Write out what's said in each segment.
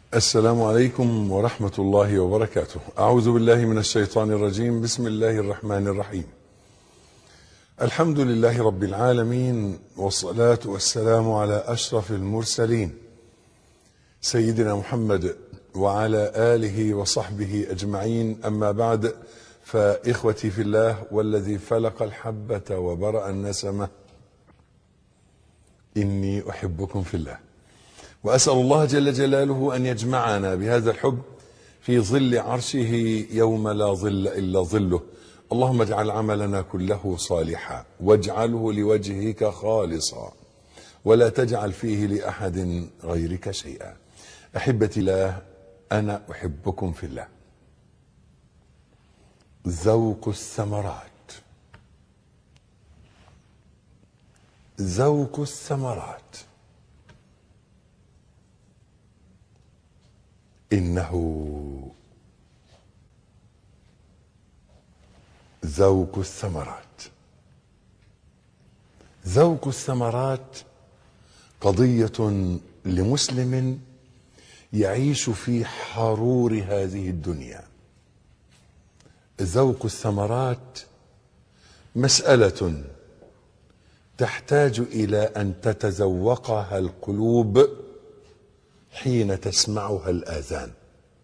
السلام عليكم ورحمة الله وبركاته أعوذ بالله من الشيطان الرجيم بسم الله الرحمن الرحيم الحمد لله رب العالمين والصلاة والسلام على أشرف المرسلين سيدنا محمد وعلى آله وصحبه أجمعين أما بعد فإخوتي في الله والذي فلق الحبة وبرأ النسمة إني أحبكم في الله وأسأل الله جل جلاله أن يجمعنا بهذا الحب في ظل عرشه يوم لا ظل إلا ظله اللهم اجعل عملنا كله صالحا واجعله لوجهك خالصا ولا تجعل فيه لأحد غيرك شيئا أحبتي الله أنا أحبكم في الله ذوق الثمرات ذوق الثمرات إنه ذوق الثمرات ذوق الثمرات قضية لمسلم يعيش في حرور هذه الدنيا ذوق الثمرات مسألة تحتاج إلى أن تتذوقها القلوب حين تسمعها الآذان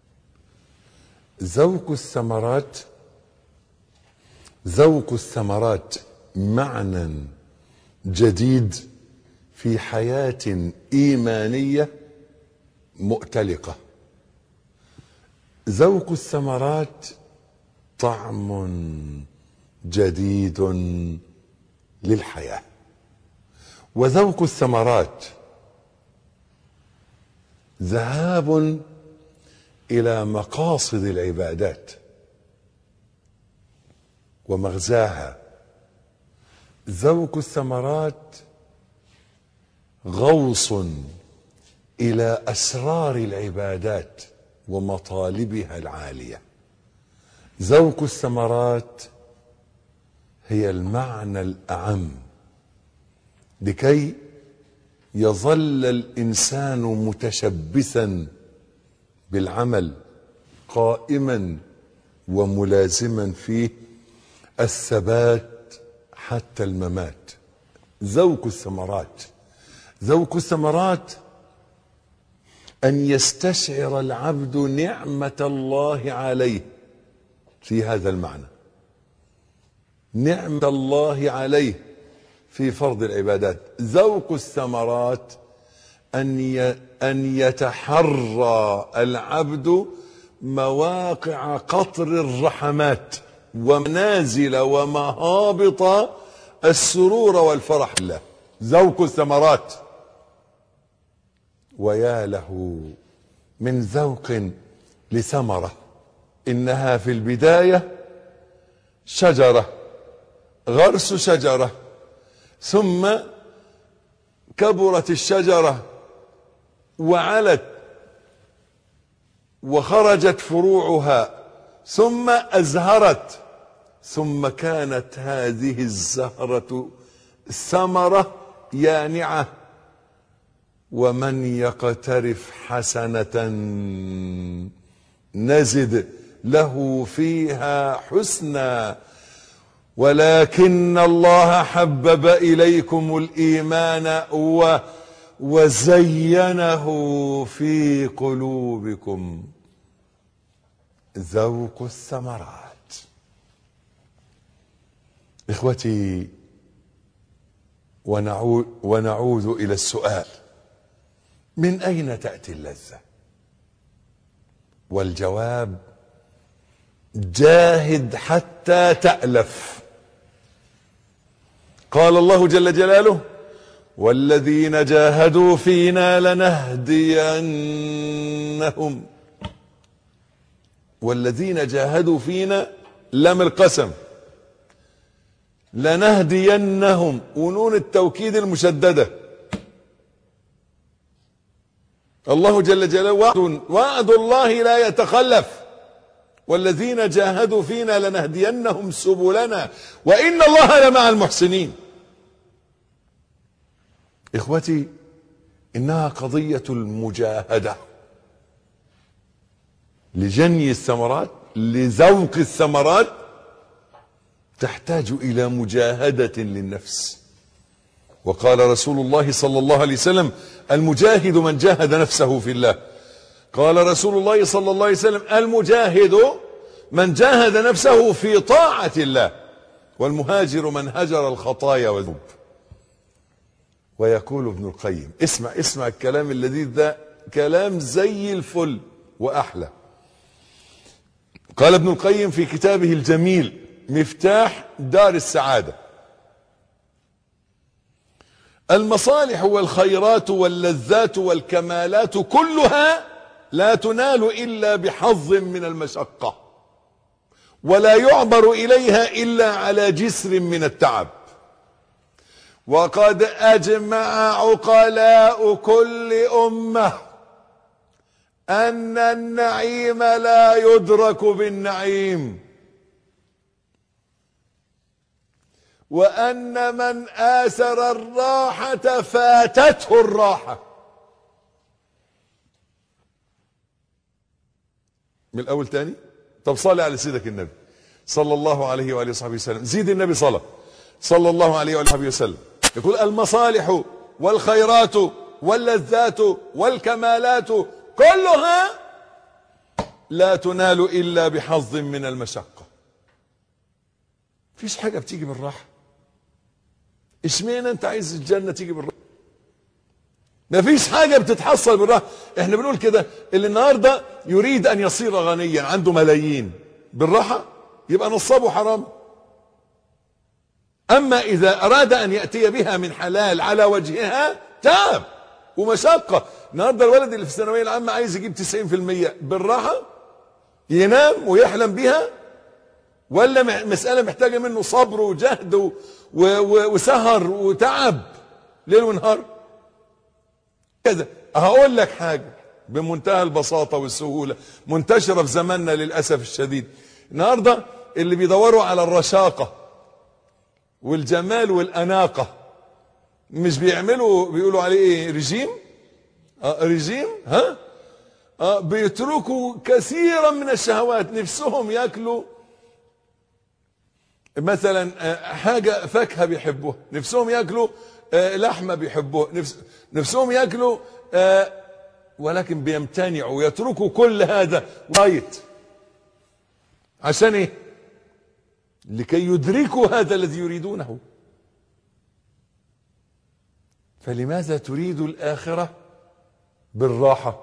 ذوق الثمرات ذوق الثمرات معنى جديد في حياة إيمانية مؤتلقة ذوق الثمرات طعم جديد للحياة وذوق الثمرات ذهاب الى مقاصد العبادات ومغزاها ذوق الثمرات غوص الى اسرار العبادات ومطالبها العاليه ذوق الثمرات هي المعنى الاعم لكي يظل الانسان متشبثا بالعمل قائما وملازما فيه الثبات حتى الممات ذوق الثمرات ذوق الثمرات ان يستشعر العبد نعمه الله عليه في هذا المعنى نعمه الله عليه في فرض العبادات ذوق الثمرات أن أن يتحرى العبد مواقع قطر الرحمات ومنازل ومهابط السرور والفرح لله ذوق الثمرات ويا له من ذوق لثمرة إنها في البداية شجرة غرس شجره ثم كبرت الشجرة وعلت وخرجت فروعها ثم أزهرت ثم كانت هذه الزهرة ثمرة يانعة ومن يقترف حسنة نزد له فيها حسنا ولكن الله حبب اليكم الايمان و وزينه في قلوبكم ذوق الثمرات اخوتي ونعود, ونعود الى السؤال من اين تاتي اللذه والجواب جاهد حتى تالف قال الله جل جلاله والذين جاهدوا فينا لنهدينهم والذين جاهدوا فينا لم القسم لنهدينهم ونون التوكيد المشددة الله جل جلاله وعد, وعد الله لا يتخلف والذين جاهدوا فينا لنهدينهم سبلنا وإن الله لمع المحسنين إخوتي إنها قضية المجاهدة لجني الثمرات لذوق الثمرات تحتاج الى مجاهده للنفس وقال رسول الله صلى الله عليه وسلم المجاهد من جاهد نفسه في الله قال رسول الله صلى الله عليه وسلم المجاهد من جاهد نفسه في طاعه الله والمهاجر من هجر الخطايا والذنوب ويقول ابن القيم اسمع اسمع الكلام اللذيذ ده كلام زي الفل واحلى قال ابن القيم في كتابه الجميل مفتاح دار السعاده المصالح والخيرات واللذات والكمالات كلها لا تنال الا بحظ من المشقه ولا يعبر اليها الا على جسر من التعب وقد اجمع عقلاء كل امه ان النعيم لا يدرك بالنعيم وان من اثر الراحه فاتته الراحه من الاول تاني طب صلي على سيدك النبي صلى الله عليه واله وصحبه وسلم زيد النبي صلاه صلى الله عليه واله وصحبه وسلم يقول المصالح والخيرات واللذات والكمالات كلها لا تنال الا بحظ من المشقه فيش حاجه بتيجي بالراحه اشمعنى انت عايز الجنه تيجي بالراحه مفيش حاجه بتتحصل بالراحه احنا بنقول كده اللي النهارده يريد ان يصير غنيا عنده ملايين بالراحه يبقى نصابه حرام اما اذا اراد ان ياتي بها من حلال على وجهها تاب ومشقه النهارده الولد اللي في الثانويه العامه عايز يجيب 90% بالراحه ينام ويحلم بها ولا مساله محتاجه منه صبر وجهد و و و وسهر وتعب ليل ونهار كذا هقول لك حاجه بمنتهى البساطه والسهوله منتشره في زماننا للاسف الشديد النهارده اللي بيدوروا على الرشاقه والجمال والاناقه مش بيعملوا بيقولوا عليه ايه رجيم آه رجيم ها آه بيتركوا كثيرا من الشهوات نفسهم ياكلوا مثلا آه حاجه فاكهه بيحبوها نفسهم ياكلوا آه لحمه بيحبوها نفس نفسهم ياكلوا آه ولكن بيمتنعوا يتركوا كل هذا رايت عشان ايه لكي يدركوا هذا الذي يريدونه فلماذا تريد الآخرة بالراحة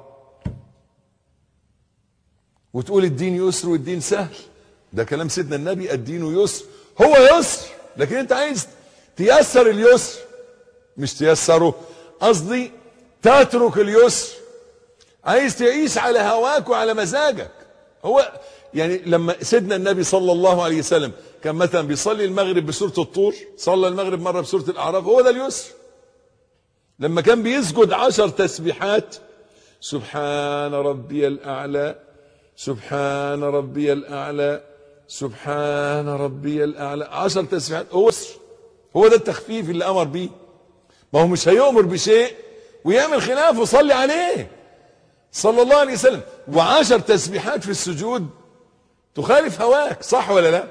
وتقول الدين يسر والدين سهل ده كلام سيدنا النبي الدين يسر هو يسر لكن انت عايز تيسر اليسر مش تيسره قصدي تترك اليسر عايز تعيش على هواك وعلى مزاجك هو يعني لما سيدنا النبي صلى الله عليه وسلم كان مثلا بيصلي المغرب بسورة الطور صلى المغرب مرة بسورة الأعراف هو ده اليسر لما كان بيسجد عشر تسبيحات سبحان ربي الأعلى سبحان ربي الأعلى سبحان ربي الأعلى عشر تسبيحات هو يسر هو ده التخفيف اللي أمر بيه ما هو مش هيؤمر بشيء ويعمل خلاف وصلي عليه صلى الله عليه وسلم وعشر تسبيحات في السجود تخالف هواك صح ولا لا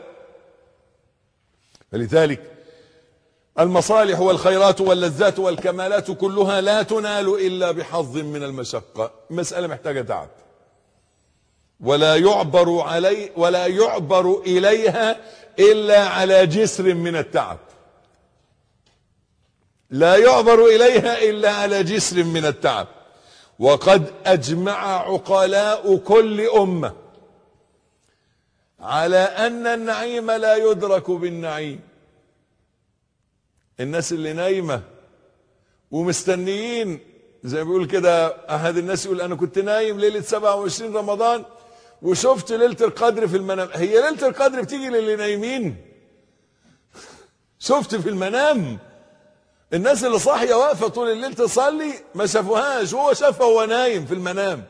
فلذلك المصالح والخيرات واللذات والكمالات كلها لا تنال الا بحظ من المشقه مساله محتاجه تعب ولا يعبر علي ولا يعبر اليها الا على جسر من التعب لا يعبر اليها الا على جسر من التعب وقد اجمع عقلاء كل امه على ان النعيم لا يدرك بالنعيم الناس اللي نايمه ومستنيين زي ما بيقول كده احد الناس يقول انا كنت نايم ليله 27 رمضان وشفت ليله القدر في المنام هي ليله القدر بتيجي للي نايمين شفت في المنام الناس اللي صاحيه واقفه طول الليل تصلي ما شافوهاش هو شافها وهو نايم في المنام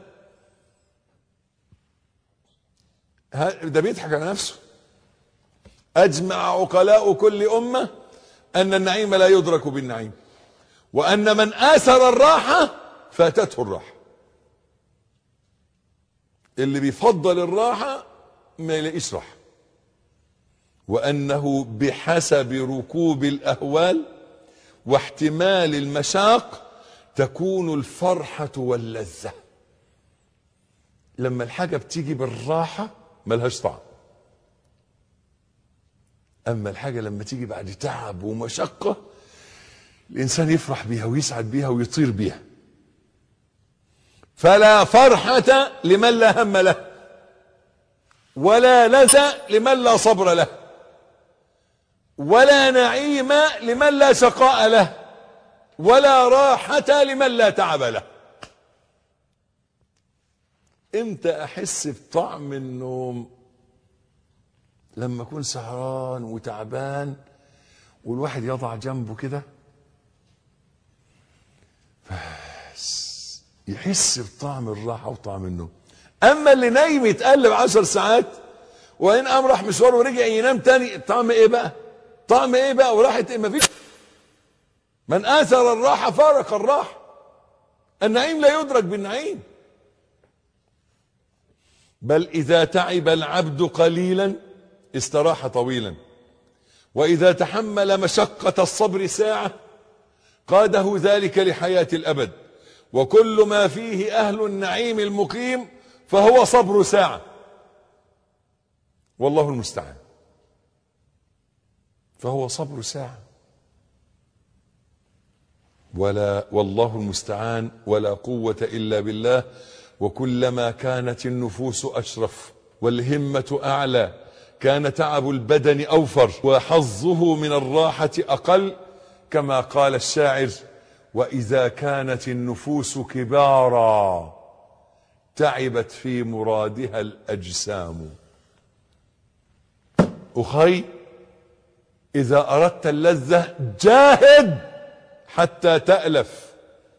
ده بيضحك على نفسه اجمع عقلاء كل امه ان النعيم لا يدرك بالنعيم وان من اثر الراحه فاتته الراحه اللي بيفضل الراحة ما يلاقيش راحة وأنه بحسب ركوب الأهوال واحتمال المشاق تكون الفرحة واللذة لما الحاجة بتيجي بالراحة ملهاش طعم أما الحاجة لما تيجي بعد تعب ومشقة الإنسان يفرح بيها ويسعد بيها ويطير بيها فلا فرحة لمن لا هم له ولا لذة لمن لا صبر له ولا نعيم لمن لا شقاء له ولا راحة لمن لا تعب له امتى احس بطعم النوم لما اكون سهران وتعبان والواحد يضع جنبه كده بس يحس بطعم الراحه وطعم النوم اما اللي نايم يتقلب عشر ساعات وان قام راح مشوار ورجع ينام تاني طعم ايه بقى طعم ايه بقى وراحه ايه مفيش من اثر الراحه فارق الراحه النعيم لا يدرك بالنعيم بل اذا تعب العبد قليلا استراح طويلا واذا تحمل مشقه الصبر ساعه قاده ذلك لحياه الابد وكل ما فيه اهل النعيم المقيم فهو صبر ساعه والله المستعان فهو صبر ساعه ولا والله المستعان ولا قوه الا بالله وكلما كانت النفوس اشرف والهمه اعلى كان تعب البدن اوفر وحظه من الراحه اقل كما قال الشاعر واذا كانت النفوس كبارا تعبت في مرادها الاجسام اخي اذا اردت اللذه جاهد حتى تالف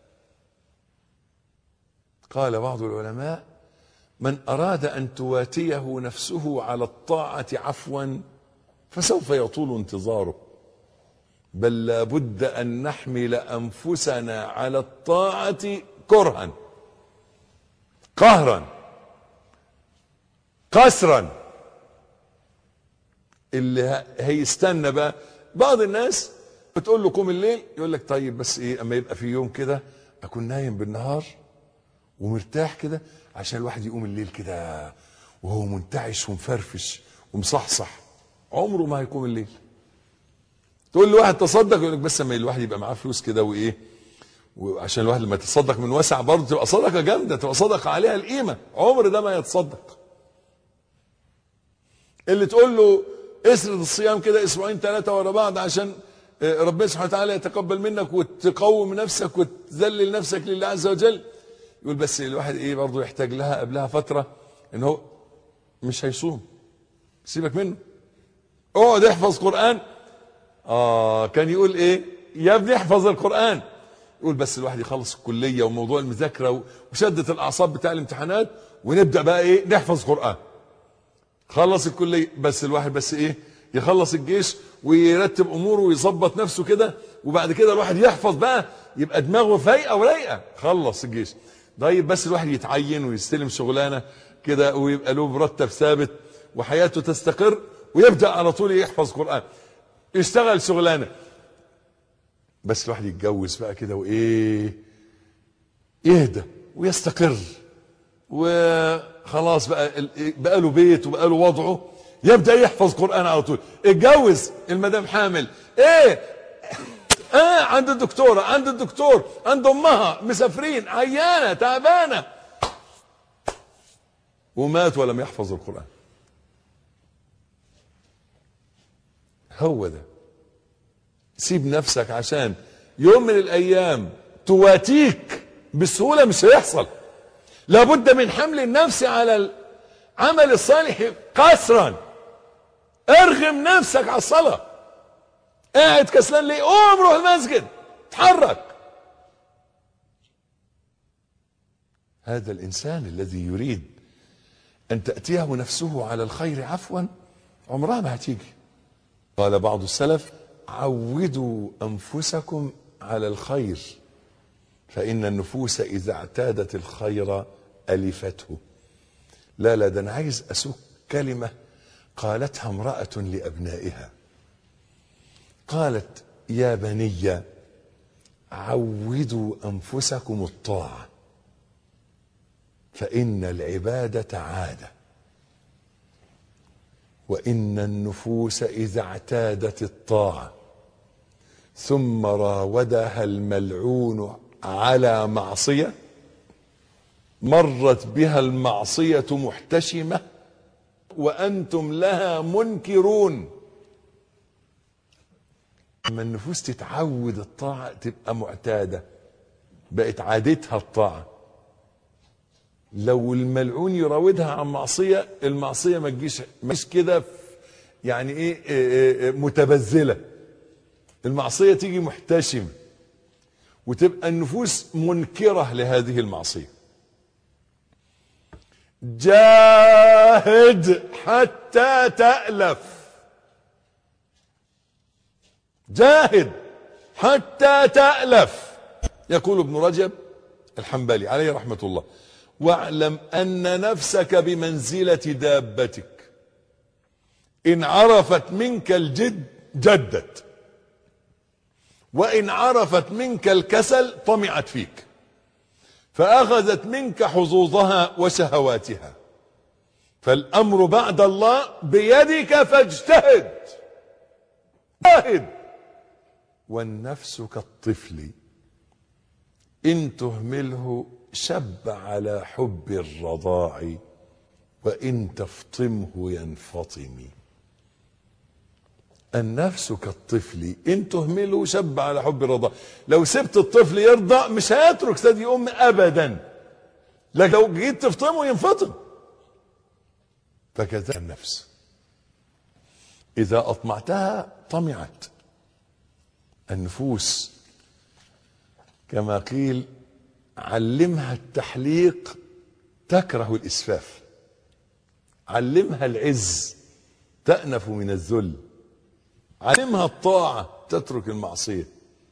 قال بعض العلماء من اراد ان تواتيه نفسه على الطاعه عفوا فسوف يطول انتظاره بل لابد ان نحمل انفسنا على الطاعه كرها قهرا قسرا اللي هيستنى بقى بعض الناس بتقول له قوم الليل يقول لك طيب بس ايه اما يبقى في يوم كده اكون نايم بالنهار ومرتاح كده عشان الواحد يقوم الليل كده وهو منتعش ومفرفش ومصحصح عمره ما هيقوم الليل تقول لواحد تصدق يقول لك بس اما الواحد يبقى معاه فلوس كده وايه وعشان الواحد لما يتصدق من واسع برضه تبقى صدقه جامده تبقى صدقه عليها القيمه عمر ده ما يتصدق اللي تقول له اسرد الصيام كده اسبوعين ثلاثه ورا بعض عشان ربنا سبحانه وتعالى يتقبل منك وتقوم نفسك وتذلل نفسك لله عز وجل يقول بس الواحد ايه برضه يحتاج لها قبلها فتره ان هو مش هيصوم سيبك منه اقعد احفظ قران اه كان يقول ايه يا ابني احفظ القران يقول بس الواحد يخلص الكليه وموضوع المذاكره وشده الاعصاب بتاع الامتحانات ونبدا بقى ايه نحفظ قران خلص الكليه بس الواحد بس ايه يخلص الجيش ويرتب اموره ويظبط نفسه كده وبعد كده الواحد يحفظ بقى يبقى دماغه فايقه ورايقه خلص الجيش طيب بس الواحد يتعين ويستلم شغلانه كده ويبقى له مرتب ثابت وحياته تستقر ويبدا على طول يحفظ قران يشتغل شغلانه بس الواحد يتجوز بقى كده وايه يهدى ويستقر وخلاص بقى بقى له بيت وبقى له وضعه يبدا يحفظ قران على طول اتجوز المدام حامل ايه اه عند الدكتوره عند الدكتور عند امها مسافرين عيانه تعبانه ومات ولم يحفظ القران هو ده سيب نفسك عشان يوم من الايام تواتيك بسهوله مش هيحصل لابد من حمل النفس على العمل الصالح قسرا ارغم نفسك على الصلاه قاعد كسلان ليه قوم روح المسجد اتحرك هذا الانسان الذي يريد ان تاتيه نفسه على الخير عفوا عمرها ما هتيجي قال بعض السلف عودوا انفسكم على الخير فان النفوس اذا اعتادت الخير الفته لا لا ده انا عايز اسوق كلمه قالتها امراه لابنائها قالت يا بني عودوا انفسكم الطاعه فان العباده عاده وان النفوس اذا اعتادت الطاعه ثم راودها الملعون على معصيه مرت بها المعصيه محتشمه وانتم لها منكرون لما النفوس تتعود الطاعه تبقى معتاده بقت عادتها الطاعه لو الملعون يراودها عن معصيه المعصيه ما تجيش مش كده يعني ايه, إيه, إيه متبذله المعصيه تيجي محتشمه وتبقى النفوس منكره لهذه المعصيه جاهد حتى تألف جاهد حتى تألف يقول ابن رجب الحنبلي عليه رحمة الله واعلم أن نفسك بمنزلة دابتك إن عرفت منك الجد جدت وإن عرفت منك الكسل طمعت فيك فأخذت منك حظوظها وشهواتها فالأمر بعد الله بيدك فاجتهد جاهد والنفس كالطفل إن تهمله شب على حب الرضاع وإن تفطمه ينفطم النفس كالطفل إن تهمله شب على حب الرضاع لو سبت الطفل يرضع مش هيترك ثدي أم أبدا لكن لو جيت تفطمه ينفطم فكذا النفس إذا أطمعتها طمعت النفوس كما قيل علمها التحليق تكره الإسفاف علمها العز تأنف من الذل علمها الطاعة تترك المعصية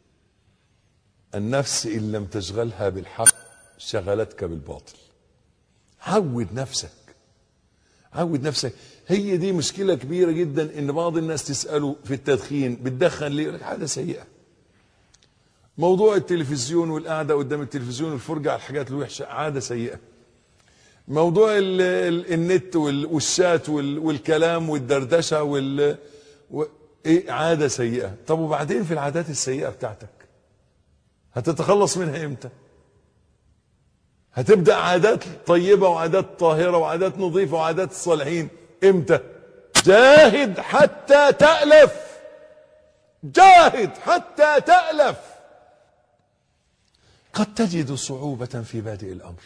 النفس إن لم تشغلها بالحق شغلتك بالباطل عود نفسك عود نفسك هي دي مشكلة كبيرة جدا ان بعض الناس تسأله في التدخين بتدخن ليه يقول لك حاجة سيئة موضوع التلفزيون والقعدة قدام التلفزيون والفرجة على الحاجات الوحشة عادة سيئة موضوع ال ال النت وال- والشات وال- والكلام والدردشة وال و- ايه عادة سيئة طب وبعدين في العادات السيئة بتاعتك هتتخلص منها امتى هتبدأ عادات طيبة وعادات طاهرة وعادات نظيفة وعادات الصالحين امتى جاهد حتى تألف جاهد حتى تألف قد تجد صعوبة في بادئ الأمر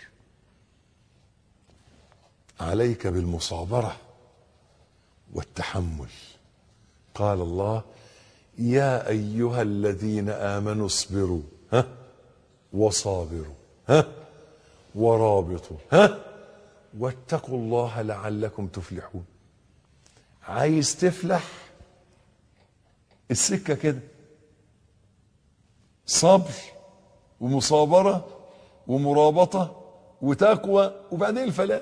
عليك بالمصابرة والتحمل قال الله يا أيها الذين آمنوا اصبروا ها وصابروا ها ورابطوا ها واتقوا الله لعلكم تفلحون عايز تفلح السكة كده صبر ومصابرة ومرابطة وتقوى وبعدين الفلاح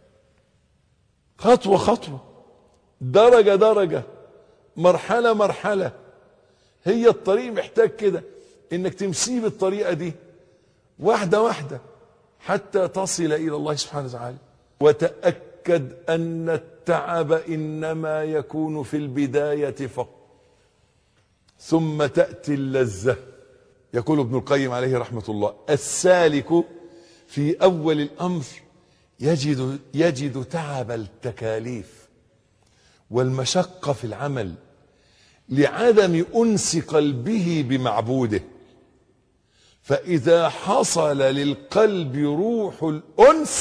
خطوة خطوة درجة درجة مرحلة مرحلة هي الطريق محتاج كده انك تمشي بالطريقة دي واحدة واحدة حتى تصل الى الله سبحانه وتعالى وتأكد ان التعب انما يكون في البداية فقط ثم تأتي اللذة يقول ابن القيم عليه رحمة الله السالك في أول الأمر يجد, يجد تعب التكاليف والمشقة في العمل لعدم أنس قلبه بمعبوده فإذا حصل للقلب روح الأنس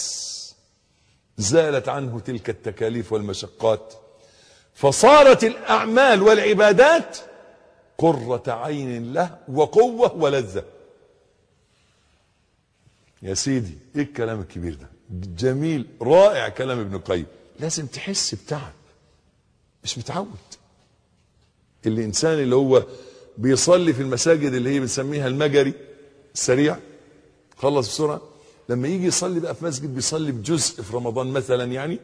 زالت عنه تلك التكاليف والمشقات فصارت الأعمال والعبادات قرة عين له وقوة ولذة يا سيدي ايه الكلام الكبير ده جميل رائع كلام ابن القيم لازم تحس بتعب مش متعود الانسان اللي هو بيصلي في المساجد اللي هي بنسميها المجري السريع خلص بسرعه لما يجي يصلي بقى في مسجد بيصلي بجزء في رمضان مثلا يعني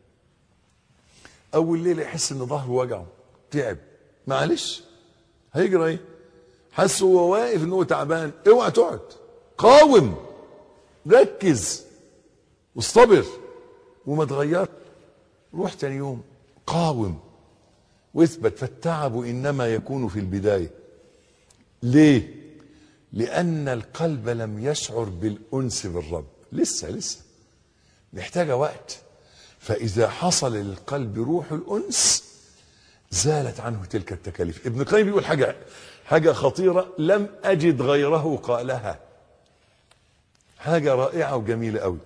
اول ليله يحس ان ظهره وجعه تعب معلش هيجرى ايه حس هو واقف ان هو تعبان اوعى تقعد قاوم ركز واصطبر وما تغير روح تاني يوم قاوم واثبت فالتعب انما يكون في البدايه ليه لان القلب لم يشعر بالانس بالرب لسه لسه محتاجه وقت فاذا حصل للقلب روح الانس زالت عنه تلك التكاليف ابن القيم بيقول حاجه حاجه خطيره لم اجد غيره قالها حاجه رائعه وجميله قوي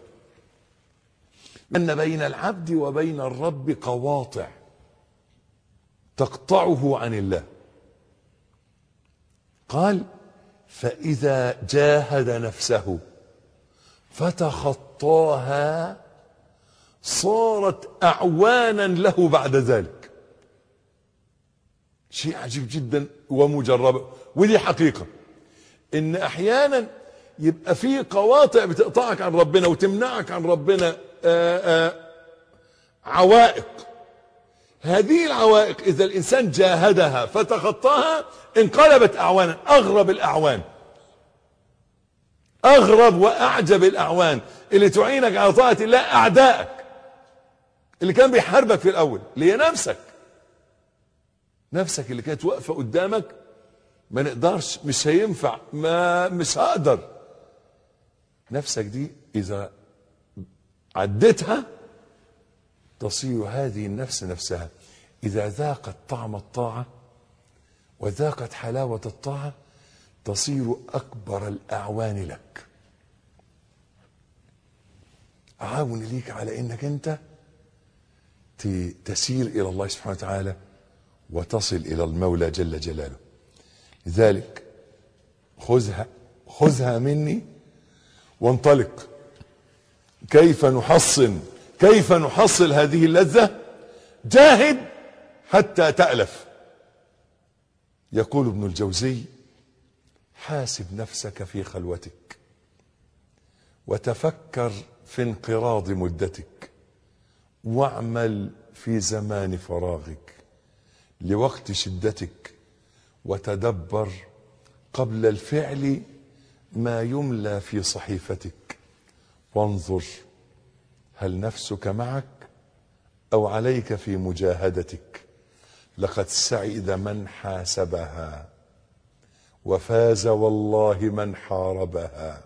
ان بين العبد وبين الرب قواطع تقطعه عن الله قال فاذا جاهد نفسه فتخطاها صارت اعوانا له بعد ذلك شيء عجيب جدا ومجربه ودي حقيقه ان احيانا يبقى في قواطع بتقطعك عن ربنا وتمنعك عن ربنا آآ آآ عوائق هذه العوائق اذا الانسان جاهدها فتخطاها انقلبت اعوانا اغرب الاعوان اغرب واعجب الاعوان اللي تعينك على طاعه الله اعدائك اللي كان بيحاربك في الاول اللي هي نفسك نفسك اللي كانت واقفه قدامك ما نقدرش مش هينفع ما مش هقدر نفسك دي اذا عدتها تصير هذه النفس نفسها اذا ذاقت طعم الطاعه وذاقت حلاوه الطاعه تصير اكبر الاعوان لك عاون ليك على انك انت تسير الى الله سبحانه وتعالى وتصل الى المولى جل جلاله لذلك خذها خذها مني وانطلق كيف نحصن كيف نحصل هذه اللذة جاهد حتى تألف يقول ابن الجوزي حاسب نفسك في خلوتك وتفكر في انقراض مدتك واعمل في زمان فراغك لوقت شدتك وتدبر قبل الفعل ما يملى في صحيفتك وانظر هل نفسك معك او عليك في مجاهدتك لقد سعد من حاسبها وفاز والله من حاربها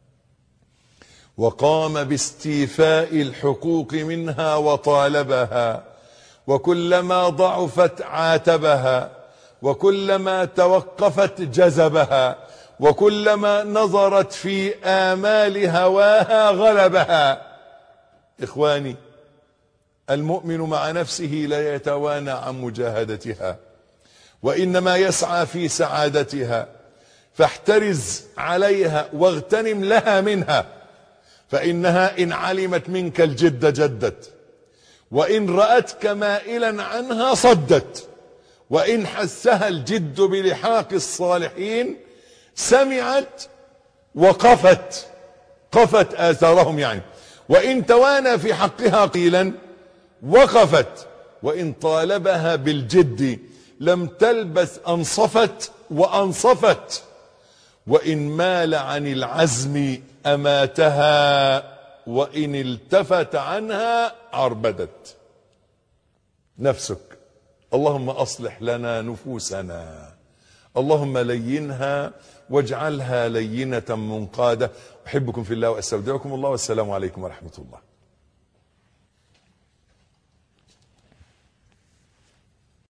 وقام باستيفاء الحقوق منها وطالبها وكلما ضعفت عاتبها وكلما توقفت جذبها وكلما نظرت في آمال هواها غلبها إخواني المؤمن مع نفسه لا يتوانى عن مجاهدتها وإنما يسعى في سعادتها فاحترز عليها واغتنم لها منها فإنها إن علمت منك الجد جدت وإن رأتك مائلا عنها صدت وإن حسها الجد بلحاق الصالحين سمعت وقفت قفت آثارهم يعني وإن توانى في حقها قيلا وقفت وإن طالبها بالجد لم تلبث أنصفت وأنصفت وإن مال عن العزم أماتها وإن التفت عنها عربدت نفسك اللهم أصلح لنا نفوسنا اللهم لينها واجعلها لينة منقادة أحبكم في الله وأستودعكم الله والسلام عليكم ورحمة الله